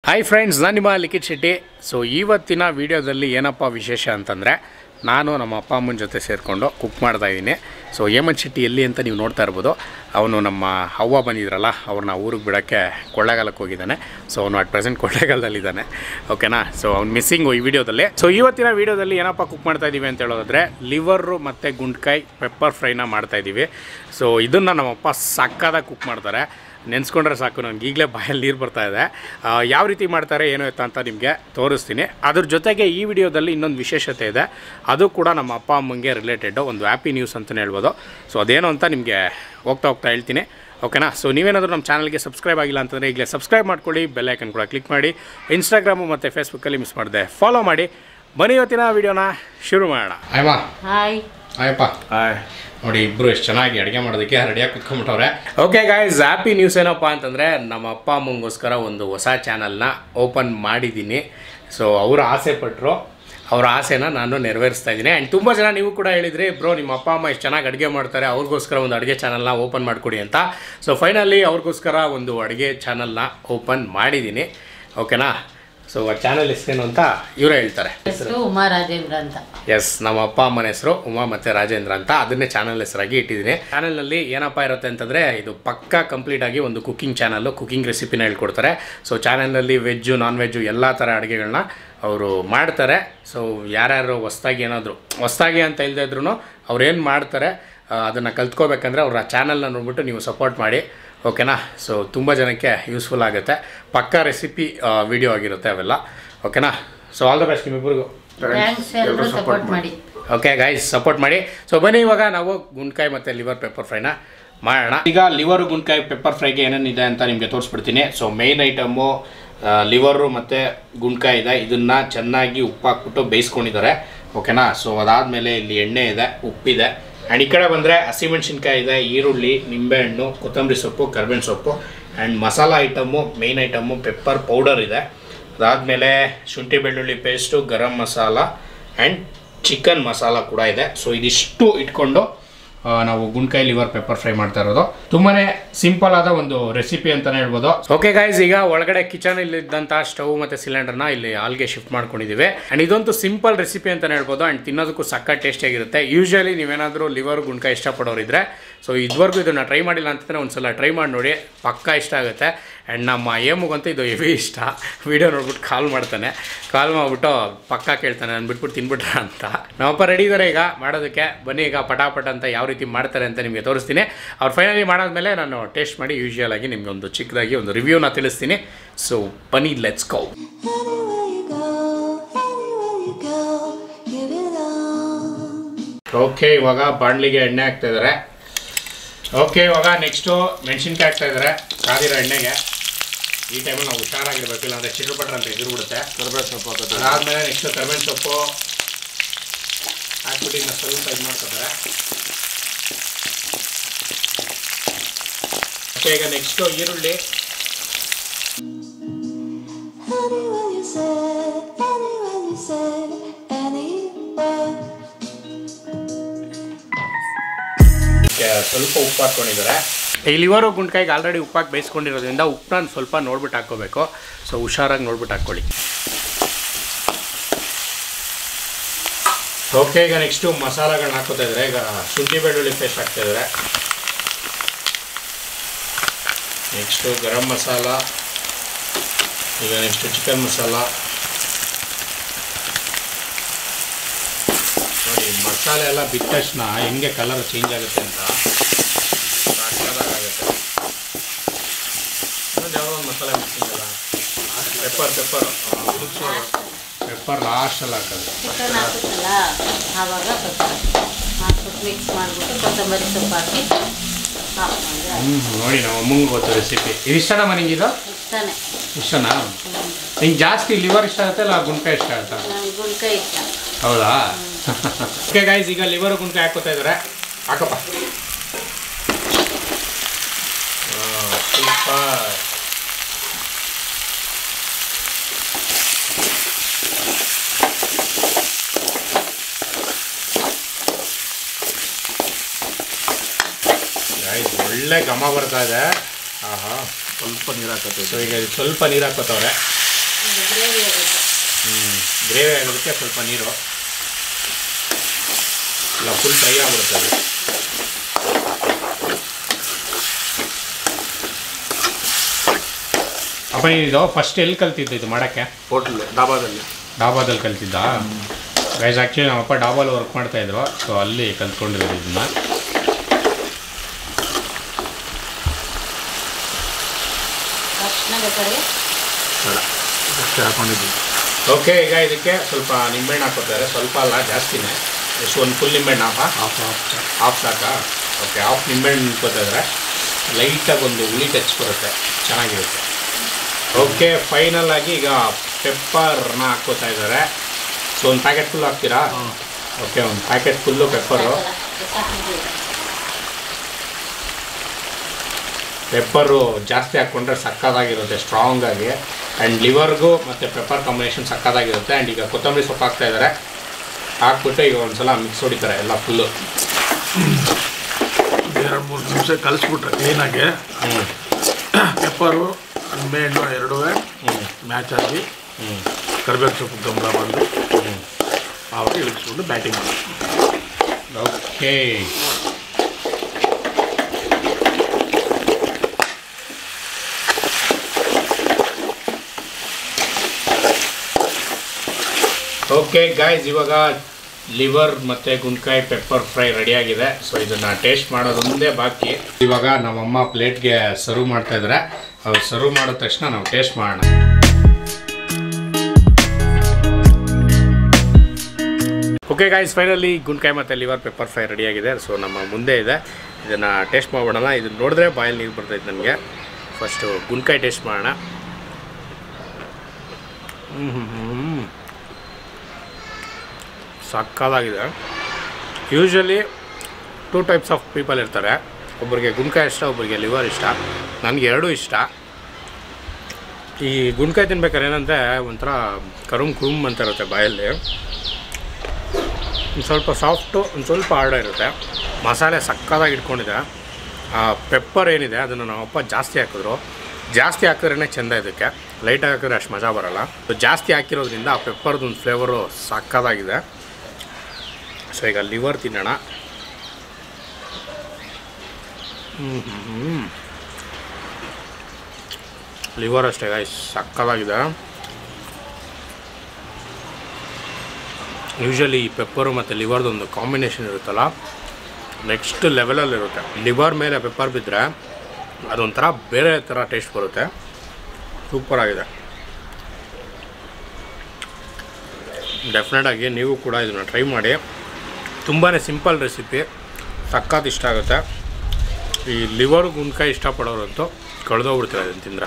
Hi friends ನಾನು ನಿಮ್ಮ ಲಿಖಿತ್ Shetty so ಇವತ್ತಿನ ವಿಡಿಯೋದಲ್ಲಿ ಏನಪ್ಪ ವಿಶೇಷ ಅಂತಂದರೆ ನಾನು ನಮ್ಮ ಅಪ್ಪ ಅಮ್ಮನ ಜೊತೆ ಸೇರಿಕೊಂಡು ಕುಕ್ ಮಾಡ್ತಾ ಇದ್ದೀನಿ ಸೊ ಹೇಮಂತ್ ಶೆಟ್ಟಿ ಎಲ್ಲಿ ಅಂತ ನೀವು ನೋಡ್ತಾ ಇರ್ಬೋದು ಅವನು ನಮ್ಮ ಅವ್ವ ಬಂದಿದ್ರಲ್ಲ ಅವ್ರನ್ನ ಊರಿಗೆ ಬಿಡೋಕ್ಕೆ ಕೊಳ್ಳೇಗಾಲಕ್ಕೆ ಹೋಗಿದ್ದಾನೆ ಸೊ ಅವನು ಅಟ್ ಪ್ರೆಸೆಂಟ್ ಕೊಳ್ಳೇಗಾಲದಲ್ಲಿದ್ದಾನೆ ಓಕೆನಾ ಸೊ ಅವ್ನು ಮಿಸ್ಸಿಂಗು ಈ ವಿಡಿಯೋದಲ್ಲಿ ಸೊ ಇವತ್ತಿನ ವಿಡಿಯೋದಲ್ಲಿ ಏನಪ್ಪ ಕುಕ್ ಮಾಡ್ತಾ ಇದ್ದೀವಿ ಅಂತ ಹೇಳೋದಾದ್ರೆ ಲಿವರು ಮತ್ತು ಗುಂಡ್ಕಾಯಿ ಪೆಪ್ಪರ್ ಫ್ರೈನ ಮಾಡ್ತಾ ಇದ್ದೀವಿ ಸೊ ಇದನ್ನು ನಮ್ಮಪ್ಪ ಸಕ್ಕದಾಗಿ ಕುಕ್ ಮಾಡ್ತಾರೆ ನೆನೆಸ್ಕೊಂಡ್ರೆ ಸಾಕು ನನಗೆ ಈಗಲೇ ಬಾಯಲ್ಲಿ ನೀರು ಬರ್ತಾ ಇದೆ ಆ, ಯಾವ ರೀತಿ ಮಾಡ್ತಾರೆ ಏನೋ ಇತ್ತು ಅಂತ ನಿಮಗೆ ತೋರಿಸ್ತೀನಿ ಅದ್ರ ಜೊತೆಗೆ ಈ ವಿಡಿಯೋದಲ್ಲಿ ಇನ್ನೊಂದು ವಿಶೇಷತೆ ಇದೆ ಅದು ಕೂಡ ನಮ್ಮ ಅಪ್ಪ ಅಮ್ಮಂಗೆ ರಿಲೇಟೆಡ್ ಒಂದು ಹ್ಯಾಪಿ ನ್ಯೂಸ್ ಅಂತಲೇ ಹೇಳ್ಬೋದು ಸೊ ಅದೇನು ಅಂತ ನಿಮಗೆ ಹೋಗ್ತಾ ಹೋಗ್ತಾ ಹೇಳ್ತೀನಿ ಓಕೆನಾ ಸೊ ನೀವೇನಾದರೂ ನಮ್ಮ ಚಾನಲ್ಗೆ ಸಬ್ಸ್ಕ್ರೈಬ್ ಆಗಿಲ್ಲ ಅಂತಂದರೆ ಈಗಲೇ ಸಬ್ಸ್ಕ್ರೈಬ್ ಮಾಡ್ಕೊಳ್ಳಿ ಬೆಲ್ ಐಕನ್ ಕೂಡ ಕ್ಲಿಕ್ ಮಾಡಿ ಇನ್ಸ್ಟಾಗ್ರಾಮು ಮತ್ತು ಫೇಸ್ಬುಕ್ಕಲ್ಲಿ ಮಿಸ್ ಮಾಡಿದೆ ಫಾಲೋ ಮಾಡಿ ಬನ್ನಿ ಇವತ್ತಿನ ವಿಡಿಯೋನ ಶುರು ಮಾಡೋಣ ಆಯ್ವಾ ಹಾಯ್ ಆಯಪ್ಪ ನೋಡಿ ಇಬ್ರು ಎಷ್ಟು ಚೆನ್ನಾಗಿ ಅಡುಗೆ ಮಾಡೋದಕ್ಕೆ ರೆಡಿಯಾಗಿ ಕುತ್ಕೊಂಡ್ಬಿಟ್ಟವ್ರೆ ಓಕೆ ಗಾಯ್ಸ್ ಹ್ಯಾಪಿ ನ್ಯೂಸ್ ಏನಪ್ಪ ಅಂತಂದರೆ ನಮ್ಮ ಅಪ್ಪ ಅಮ್ಮಂಗೋಸ್ಕರ ಒಂದು ಹೊಸ ಚಾನಲ್ನ ಓಪನ್ ಮಾಡಿದ್ದೀನಿ ಸೊ ಅವರು ಆಸೆ ಪಟ್ಟರು ಅವ್ರ ಆಸೆನ ನಾನು ನೆರವೇರಿಸ್ತಾ ಇದ್ದೀನಿ ಆ್ಯಂಡ್ ತುಂಬ ಜನ ನೀವು ಕೂಡ ಹೇಳಿದ್ರಿ ಬ್ರೋ ನಿಮ್ಮ ಅಪ್ಪ ಅಮ್ಮ ಎಷ್ಟು ಚೆನ್ನಾಗಿ ಅಡುಗೆ ಮಾಡ್ತಾರೆ ಅವ್ರಿಗೋಸ್ಕರ ಒಂದು ಅಡುಗೆ ಚಾನಲ್ನ ಓಪನ್ ಮಾಡಿಕೊಡಿ ಅಂತ ಸೊ ಫೈನಲಿ ಅವ್ರಿಗೋಸ್ಕರ ಒಂದು ಅಡುಗೆ ಚಾನಲ್ನ ಓಪನ್ ಮಾಡಿದ್ದೀನಿ ಓಕೆನಾ ಸೊ ಆ ಚಾನಲ್ ಹೆಸರೇನು ಅಂತ ಇವರೇ ಹೇಳ್ತಾರೆ ಹೆಸರು ಉಮಾ ರಾಜೇಂದ್ರ ಅಂತ ಎಸ್ ನಮ್ಮ ಅಪ್ಪ ಅಮ್ಮನ ಹೆಸರು ಉಮಾ ಮತ್ತು ರಾಜೇಂದ್ರ ಅಂತ ಅದನ್ನೇ ಚಾನಲ್ ಹೆಸರಾಗಿ ಇಟ್ಟಿದ್ದೀನಿ ಚಾನಲ್ನಲ್ಲಿ ಏನಪ್ಪ ಇರುತ್ತೆ ಅಂತಂದರೆ ಇದು ಪಕ್ಕಾ ಕಂಪ್ಲೀಟ್ ಆಗಿ ಒಂದು ಕುಕಿಂಗ್ ಚಾನಲ್ಲು ಕುಕಿಂಗ್ ರೆಸಿಪಿನ ಹೇಳ್ಕೊಡ್ತಾರೆ ಸೊ ಚಾನಲ್ನಲ್ಲಿ ವೆಜ್ಜು ನಾನ್ ವೆಜ್ಜು ಎಲ್ಲ ಥರ ಅಡುಗೆಗಳನ್ನ ಅವರು ಮಾಡ್ತಾರೆ ಸೊ ಯಾರ್ಯಾರು ಹೊಸ್ದಾಗಿ ಏನಾದರೂ ಹೊಸ್ದಾಗಿ ಅಂತ ಇಲ್ಲದೇ ಇದ್ರೂ ಅವ್ರು ಏನು ಮಾಡ್ತಾರೆ ಅದನ್ನು ಕಲ್ತ್ಕೋಬೇಕಂದ್ರೆ ಅವ್ರ ಚಾನಲ್ನ ನೋಡ್ಬಿಟ್ಟು ನೀವು ಸಪೋರ್ಟ್ ಮಾಡಿ ಓಕೆನಾ ಸೊ ತುಂಬ ಜನಕ್ಕೆ ಯೂಸ್ಫುಲ್ ಆಗುತ್ತೆ ಪಕ್ಕಾ ರೆಸಿಪಿ ವಿಡಿಯೋ ಆಗಿರುತ್ತೆ ಅವೆಲ್ಲ ಓಕೆನಾ ಸೊ ಆಲ್ ದ ಬೆಸ್ಟ್ ನಿಮ್ಮಿಬ್ಬರಿಗೂ ಥ್ಯಾಂಕ್ಸ್ ಎಲ್ಲರೂ ಸಪೋರ್ಟ್ ಮಾಡಿ ಓಕೆ ಗೈಸ್ ಸಪೋರ್ಟ್ ಮಾಡಿ ಸೊ ಬನ್ನಿ ಇವಾಗ ನಾವು ಗುಂಡ್ಕಾಯಿ ಮತ್ತು ಲಿವರ್ ಪೆಪ್ಪರ್ ಫ್ರೈನ ಮಾಡೋಣ ಈಗ ಲಿವರು ಗುಂಡ್ಕಾಯಿ ಪೆಪ್ಪರ್ ಫ್ರೈಗೆ ಏನೇನಿದೆ ಅಂತ ನಿಮಗೆ ತೋರಿಸ್ಬಿಡ್ತೀನಿ ಸೊ ಮೇಯ್ನ್ ಐಟಮು ಲಿವರು ಮತ್ತು ಗುಂಡ್ಕಾಯಿ ಇದೆ ಇದನ್ನು ಚೆನ್ನಾಗಿ ಉಪ್ಪು ಹಾಕ್ಬಿಟ್ಟು ಬೇಯಿಸ್ಕೊಂಡಿದ್ದಾರೆ ಓಕೆನಾ ಸೊ ಅದಾದಮೇಲೆ ಇಲ್ಲಿ ಎಣ್ಣೆ ಇದೆ ಉಪ್ಪಿದೆ ಆ್ಯಂಡ್ ಈ ಕಡೆ ಬಂದರೆ ಹಸಿಮೆಣ್ಸಿನ್ಕಾಯಿ ಇದೆ ಈರುಳ್ಳಿ ನಿಂಬೆಹಣ್ಣು ಕೊತ್ತಂಬರಿ ಸೊಪ್ಪು ಕರ್ಬೇವಿನ ಸೊಪ್ಪು and masala item main item pepper powder ಇದೆ ಅದಾದಮೇಲೆ ಶುಂಠಿ ಬೆಳ್ಳುಳ್ಳಿ paste garam masala and chicken masala ಕೂಡ ಇದೆ ಸೊ ಇದಿಷ್ಟು ಇಟ್ಕೊಂಡು ಆ, ನಾವು ಗುಂಡ್ಕಾಯಿ ಲಿವರ್ ಪೆಪ್ಪರ್ ಫ್ರೈ ಮಾಡ್ತಾ ಇರೋದು ತುಂಬಾನೇ ಸಿಂಪಲ್ ಆದ ಒಂದು ರೆಸಿಪಿ ಅಂತಾನೆ ಹೇಳ್ಬೋದು ಓಕೆ ಗೈಸ್ ಈಗ ಒಳಗಡೆ ಕಿಚನ್ ಇಲ್ಲಿ ಇದ್ದಂಥ ಸ್ಟವ್ ಮತ್ತು ಸಿಲಿಂಡರ್ನ ಇಲ್ಲಿ ಹಾಲ್ಗೆ ಶಿಫ್ಟ್ ಮಾಡ್ಕೊಂಡಿದ್ದೀವಿ ಆ್ಯಂಡ್ ಇದೊಂದು ಸಿಂಪಲ್ ರೆಸಿಪಿ ಅಂತಾನೆ ಹೇಳ್ಬೋದು ಆ್ಯಂಡ್ ತಿನ್ನೋದಕ್ಕೂ ಸಕ್ಕ ಟೇಸ್ಟಿಯಾಗಿರುತ್ತೆ ಯೂಶಲಿ ನೀವೇನಾದರೂ ಲಿವರ್ ಗುಂಡ್ಕಾಯಿ ಇಷ್ಟಪಡೋರಿದ್ರೆ ಸೊ ಇದುವರೆಗೂ ಇದನ್ನು ಟ್ರೈ ಮಾಡಿಲ್ಲ ಅಂತಂದರೆ ಒಂದ್ಸಲ ಟ್ರೈ ಮಾಡಿ ನೋಡಿ ಪಕ್ಕಾ ಇಷ್ಟ ಆಗುತ್ತೆ ಆ್ಯಂಡ್ ನಮ್ಮ ಏಮುಗಂತೂ ಇದು ಹೆವಿ ಇಷ್ಟ ವಿಡಿಯೋ ನೋಡ್ಬಿಟ್ಟು ಕಾಲ್ ಮಾಡ್ತಾನೆ ಕಾಲ್ ಮಾಡಿಬಿಟ್ಟು ಪಕ್ಕಾ ಕೇಳ್ತಾನೆ ನಾನು ಬಿಟ್ಬಿಟ್ಟು ತಿನ್ಬಿಟ್ರ ಅಂತ ನಮ್ಮಪ್ಪ ರೆಡಿ ಇದ್ದಾರೆ ಈಗ ಮಾಡೋದಕ್ಕೆ ಬನ್ನಿ ಈಗ ಪಟಾಪಟ ಅಂತ ಯಾವ ರೀತಿ ಮಾಡ್ತಾರೆ ಅಂತ ನಿಮಗೆ ತೋರಿಸ್ತೀನಿ ಅವ್ರು ಫೈನಲಿ ಮಾಡಾದ್ಮೇಲೆ ನಾನು ಟೇಸ್ಟ್ ಮಾಡಿ ಯೂಶುವಲ್ ಆಗಿ ನಿಮಗೆ ಒಂದು ಚಿಕ್ಕದಾಗಿ ಒಂದು ರಿವ್ಯೂನ ತಿಳಿಸ್ತೀನಿ ಸೊ ಬನ್ನಿ let's go Anywhere you go, anywhere you go, give it all. Okay ಇವಾಗ ಬಾಣಲಿಗೆ ಎಣ್ಣೆ ಹಾಕ್ತಾ ಇದ್ದಾರೆ ಓಕೆ ಇವಾಗ ನೆಕ್ಸ್ಟು ಮೆಣಸಿನ್ಕಾಯಿ ಹಾಕ್ತಾ ಇದ್ದಾರೆ ಕಾದಿರೋ ಎಣ್ಣೆಗೆ ಈ ಟೈಮಲ್ಲಿ ನಾವು ಹುಷಾರಾಗಿರ್ಬೇಕು ಇಲ್ಲಾಂದ್ರೆ ಚಿಟಪಟ್ರ ಅಂತ ಎದುರುಬಿಡುತ್ತೆ ಕರ್ಬೇವು ಸೊಪ್ಪು ಹಾಕೋದು ಅದಾದಮೇಲೆ ನೆಕ್ಸ್ಟ್ ಕರ್ಬೇವಿನ ಸೊಪ್ಪು ಹಾಕ್ಬಿಟ್ಟು ಇನ್ನು ಸ್ವಲ್ಪ ಇದು ಮಾಡ್ಕೊತಾರೆ ಓಕೆ ಈಗ ನೆಕ್ಸ್ಟು ಈರುಳ್ಳಿ Anywhere you said, anywhere you said, anywhere. ಅದಕ್ಕೆ ಸ್ವಲ್ಪ ಉಪ್ಪು ಹಾಕ್ಕೊಂಡಿದ್ದಾರೆ ಈ ಲಿವರು ಗುಂಡ್ಕಾಯಿಗೆ ಆಲ್ರೆಡಿ ಉಪ್ಪು ಹಾಕಿ ಬೇಯಿಸ್ಕೊಂಡಿರೋದ್ರಿಂದ ಉಪ್ಪನ್ನ ಸ್ವಲ್ಪ ನೋಡ್ಬಿಟ್ಟು ಹಾಕ್ಕೋಬೇಕು ಸೊ ಹುಷಾರಾಗಿ ನೋಡ್ಬಿಟ್ಟು ಹಾಕ್ಕೊಳ್ಳಿ ಓಕೆ ಈಗ ನೆಕ್ಸ್ಟು ಮಸಾಲೆಗಳನ್ನ ಹಾಕೋತಾ ಇದ್ದಾರೆ ಈಗ ಶುಂಠಿ ಬೆಳ್ಳುಳ್ಳಿ ಪೇಸ್ಟ್ ಹಾಕ್ತಾ ಇದ್ದಾರೆ ನೆಕ್ಸ್ಟು ಗರಂ ಮಸಾಲ ಈಗ ನೆಕ್ಸ್ಟು ಚಿಕನ್ ಮಸಾಲ ನೋಡಿ ಮಸಾಲೆ ಎಲ್ಲ ಬಿಟ್ಟ ತಕ್ಷಣ ಹೆಂಗೆ ಕಲರ್ ಚೇಂಜ್ ಆಗುತ್ತೆ ಅಂತ ಸಾಕಾಗುತ್ತೆ ಇನ್ನೊಂದು ಯಾವುದೋ ಒಂದು ಮಸಾಲೆ ಮಾಡ್ತೀನಲ್ಲ ಪೆಪ್ಪರ್ ಪೆಪ್ಪರ್ ಪೆಪ್ಪರ್ ಲಾಸ್ಟಲ್ಲಿ ಹಾಕೋದು ಚಿಕನ್ ಹಾಕುತ್ತಲ್ಲ ಆವಾಗ ಪೆಪ್ಪರ್ ಹಾಕ್ಬಿಟ್ಟು ಮಿಕ್ಸ್ ಮಾಡಿಬಿಟ್ಟು ಕೊತ್ತಂಬರಿ ಸೊಪ್ಪು ಹಾಕಿ ಆಫ್ ಮಾಡಿದ್ರೆ ಆಯ್ತು. ಹ್ಞೂ ನೋಡಿ ನಮ್ಮ ಅಮ್ಮಂಗೆ ಗೊತ್ತು ರೆಸಿಪಿ ಇದು ಇಷ್ಟನಮ್ಮ ನಿಂಗೆ ಇದು ಇಷ್ಟನೇ ಇಷ್ಟನಾ ನಿಂಗೆ ಜಾಸ್ತಿ ಲಿವರ್ ಇಷ್ಟ ಆಗುತ್ತೆ ಇಲ್ಲ ಗುಂಡ್ಕಾಯಿ ಇಷ್ಟ ಆಗುತ್ತಾ ನನಗೆ ಗುಂಡ್ಕಾಯಿ ಇಷ್ಟ ಹೌದಾ ಓಕೆ ಗೈಸ್ ಈಗ ಲಿವರ್ ಗುಂಡ್ಕಾಯಿ ಹಾಕೋತಾ ಇದ್ದಾರೆ ಹಾಕಪ್ಪ ಸೂಪರ್ ಗೈಸ್ ಒಳ್ಳೆ ಘಮ ಬರ್ತಾ ಇದೆ ಆಹಾ ಸ್ವಲ್ಪ ನೀರು ಹಾಕತ್ತೆ ಸೊ ಈಗ ಇದು ಸ್ವಲ್ಪ ನೀರು ಹಾಕೋತವ್ರೆ ಇದು ಗ್ರೇವಿ ಆಗುತ್ತೆ ಗ್ರೇವಿ ಆಗೋದಕ್ಕೆ ಸ್ವಲ್ಪ ನೀರು ಇಲ್ಲ ಫುಲ್ ಡ್ರೈ ಆಗ್ಬಿಡುತ್ತೆ ಅದು ಅಪ್ಪ ನೀನು ಇದು ಫಸ್ಟ್ ಎಲ್ಲಿ ಕಲ್ತಿದ್ದು ಇದು ಮಾಡೋಕ್ಕೆ ಹೋಟ್ಲ್ ಡಾಬಾದಲ್ಲಿ ಡಾಬಾದಲ್ಲಿ ಕಲ್ತಿದ್ದ ಗೈಸ್ ಆ್ಯಕ್ಚುಲಿ ನಮ್ಮಪ್ಪ ಡಾಬಾಲ್ಲಿ ವರ್ಕ್ ಮಾಡ್ತಾಯಿದ್ರು ಸೊ ಅಲ್ಲಿ ಕಲ್ತ್ಕೊಂಡಿರೋದು ಇದನ್ನ ತಕ್ಷಣ ಬೇಕಾದ್ರೆ ಬೇಡ ಅಷ್ಟೇ ಹಾಕೊಂಡಿದ್ದೀನಿ ಓಕೆ ಈಗ ಇದಕ್ಕೆ ಸ್ವಲ್ಪ ನಿಂಬೆಹಣ್ಣು ಹಾಕೋತಾರೆ ಸ್ವಲ್ಪ ಅಲ್ಲ ಜಾಸ್ತಿನೇ ಎಷ್ಟು ಒಂದು ಫುಲ್ ನಿಂಬೆಹಣ್ಣು ಹಾಫ ಹಾಫ್ ಹಾಫ್ ಹಾಫ್ ಸಾಕಾ ಓಕೆ ಹಾಫ್ ನಿಂಬೆಹಣ್ಣು ನಿಂತ್ಕೋತಾ ಇದ್ರೆ ಲೈಟಾಗಿ ಒಂದು ಹುಳಿ ಟಚ್ ಬರುತ್ತೆ ಚೆನ್ನಾಗಿರುತ್ತೆ ಓಕೆ ಫೈನಲ್ ಆಗಿ ಈಗ ಪೆಪ್ಪರ್ನ ಹಾಕ್ಕೋತಾ ಇದ್ದಾರೆ ಸೊ ಒಂದು ಪ್ಯಾಕೆಟ್ ಫುಲ್ ಹಾಕ್ತೀರಾ ಓಕೆ ಒಂದು ಪ್ಯಾಕೆಟ್ ಫುಲ್ಲು ಪೆಪ್ಪರು ಪೆಪ್ಪರು ಜಾಸ್ತಿ ಹಾಕ್ಕೊಂಡ್ರೆ ಸಕ್ಕತ್ತಾಗಿರುತ್ತೆ ಸ್ಟ್ರಾಂಗ್ ಆಗಿ ಆ್ಯಂಡ್ ಲಿವರ್ಗೂ ಮತ್ತು ಪೆಪ್ಪರ್ ಕಾಂಬಿನೇಷನ್ ಸಕ್ಕತ್ತಾಗಿರುತ್ತೆ ಆ್ಯಂಡ್ ಈಗ ಕೊತ್ತಂಬರಿ ಸೊಪ್ಪು ಹಾಕ್ತಾ ಇದ್ದಾರೆ ಹಾಕ್ಬಿಟ್ಟು ಈಗ ಒಂದ್ಸಲ ಮಿಕ್ಸ್ ಹೊಡಿತಾರೆ ಎಲ್ಲ ಫುಲ್ಲು ಎರಡು ಮೂರು ನಿಮಿಷ ಕಲಿಸ್ಬಿಟ್ರೆ ಕ್ಲೀನಾಗಿ ಹ್ಞೂ ಪೆಪ್ಪರು ನಿಂಬೆಹಣ್ಣು ಎರಡೂ ಹ್ಞೂ ಮ್ಯಾಚ್ ಆಗಿ ಹ್ಞೂ ಕರಿಬೇವು ಸೊಪ್ಪು ಗಮಲ ಬಂದು ಆವಾಗ ಇಳಿಸ್ಬಿಟ್ಟು ಬ್ಯಾಟಿಂಗ್ ಮಾಡಿ ಓಕೆ ಓಕೆ ಗಾಯ್ಸ್ ಇವಾಗ ಲಿವರ್ ಮತ್ತು ಗುಂಡ್ಕಾಯಿ ಪೆಪ್ಪರ್ ಫ್ರೈ ರೆಡಿಯಾಗಿದೆ ಸೊ ಇದನ್ನು ಟೇಸ್ಟ್ ಮಾಡೋದೊಂದೇ ಬಾಕಿ ಇವಾಗ ನಮ್ಮಮ್ಮ ಪ್ಲೇಟ್ಗೆ ಸರ್ವ್ ಮಾಡ್ತಾ ಇದ್ದಾರೆ ಅವ್ರು ಸರ್ವ್ ಮಾಡಿದ ತಕ್ಷಣ ನಾವು ಟೇಸ್ಟ್ ಮಾಡೋಣ ಓಕೆ ಗಾಯ್ಸ್ ಫೈನಲಿ ಗುಂಡ್ಕಾಯಿ ಮತ್ತು ಲಿವರ್ ಪೆಪ್ಪರ್ ಫ್ರೈ ರೆಡಿಯಾಗಿದೆ ಸೊ ನಮ್ಮ ಮುಂದೆ ಇದೆ ಇದನ್ನು ಟೇಸ್ಟ್ ಮಾಡ್ಬಿಡೋಣ ಇದನ್ನ ನೋಡಿದ್ರೆ ಬಾಯಲ್ಲಿ ನೀರು ಬರ್ತೈತೆ ನನಗೆ ಫಸ್ಟು ಗುಂಡ್ಕಾಯಿ ಟೇಸ್ಟ್ ಮಾಡೋಣ ಹ್ಞೂ ಹ್ಞೂ ಸಕ್ಕದಾಗಿದೆ usually two types of people ಇರ್ತಾರೆ ಒಬ್ಬರಿಗೆ ಗುಂಡ್ಕಾಯಿ ಇಷ್ಟ ಒಬ್ಬರಿಗೆ ಲಿವರ್ ಇಷ್ಟ ನನಗೆ ಎರಡೂ ಇಷ್ಟ ಈ ಗುಂಡ್ಕಾಯಿ ತಿನ್ಬೇಕಾದ್ರೆ ಏನಂದರೆ ಒಂಥರ ಕರುಮ್ ಕುರುಮ್ ಅಂತ ಇರುತ್ತೆ ಬಾಯಲ್ಲಿ ಒಂದು ಸ್ವಲ್ಪ ಸಾಫ್ಟು ಒಂದು ಸ್ವಲ್ಪ ಹಾರ್ಡ್ ಇರುತ್ತೆ ಮಸಾಲೆ ಸಕ್ಕದಾಗಿ ಇಟ್ಕೊಂಡಿದೆ ಆ ಪೆಪ್ಪರ್ ಏನಿದೆ ಅದನ್ನು ನಮ್ಮಪ್ಪ ಜಾಸ್ತಿ ಹಾಕಿದ್ರು ಜಾಸ್ತಿ ಹಾಕಿದ್ರೇ ಚೆಂದ ಇದಕ್ಕೆ ಲೈಟಾಗಿ ಹಾಕಿದ್ರೆ ಅಷ್ಟು ಮಜಾ ಬರೋಲ್ಲ ಸೊ ಜಾಸ್ತಿ ಹಾಕಿರೋದ್ರಿಂದ ಆ ಪೆಪ್ಪರ್ದು ಒಂದು ಫ್ಲೇವರು ಸಕ್ಕದಾಗಿದೆ ಸೊ ಈಗ ಲಿವರ್ ತಿನ್ನೋಣ ಲಿವರ್ ಅಷ್ಟೇ ಗಾಯ್ಸ್ ಸಕ್ಕದಾಗಿದೆ ಯೂಶಲಿ ಈ ಪೆಪ್ಪರು ಮತ್ತು ಲಿವರ್ದೊಂದು ಕಾಂಬಿನೇಷನ್ ಇರುತ್ತಲ್ಲ ನೆಕ್ಸ್ಟ್ ಲೆವೆಲಲ್ಲಿರುತ್ತೆ ಲಿವರ್ ಮೇಲೆ ಪೆಪ್ಪರ್ ಬಿದ್ದರೆ ಅದೊಂಥರ ಬೇರೆ ಥರ ಟೇಸ್ಟ್ ಬರುತ್ತೆ ಸೂಪರಾಗಿದೆ ಡೆಫಿನೆಟಾಗಿ ನೀವು ಕೂಡ ಇದನ್ನು ಟ್ರೈ ಮಾಡಿ ತುಂಬಾ ಸಿಂಪಲ್ ರೆಸಿಪಿ ಸಖತ್ ಇಷ್ಟ ಆಗುತ್ತೆ ಈ ಲಿವರ್ ಗುಂಡ್ಕಾಯಿ ಇಷ್ಟಪಡೋರಂತೂ ಕಳೆದೋಗ್ಬಿಡ್ತಾರೆ ಅದನ್ನು ತಿಂದರೆ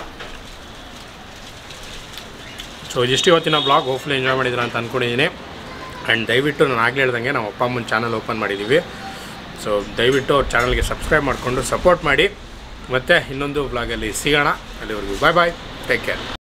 ಸೊ ಇದಿಷ್ಟು ಇವತ್ತಿನ ಬ್ಲಾಗ್ ಹೋಪ್ಫುಲಿ ಎಂಜಾಯ್ ಮಾಡಿದ್ರ ಅಂತ ಅಂದ್ಕೊಂಡಿದ್ದೀನಿ ಆ್ಯಂಡ್ ದಯವಿಟ್ಟು ನಾನು ಆಗಲೇ ಹೇಳ್ದಂಗೆ ನಾವು ಅಪ್ಪ ಅಮ್ಮನ ಚಾನಲ್ ಓಪನ್ ಮಾಡಿದ್ದೀವಿ ಸೊ ದಯವಿಟ್ಟು ಅವ್ರ ಚಾನಲ್ಗೆ ಸಬ್ಸ್ಕ್ರೈಬ್ ಮಾಡಿಕೊಂಡು ಸಪೋರ್ಟ್ ಮಾಡಿ ಮತ್ತು ಇನ್ನೊಂದು ಬ್ಲಾಗಲ್ಲಿ ಸಿಗೋಣ ಅಲ್ಲಿವರೆಗೂ ಬಾಯ್ ಬಾಯ್ ಟೇಕ್ ಕೇರ್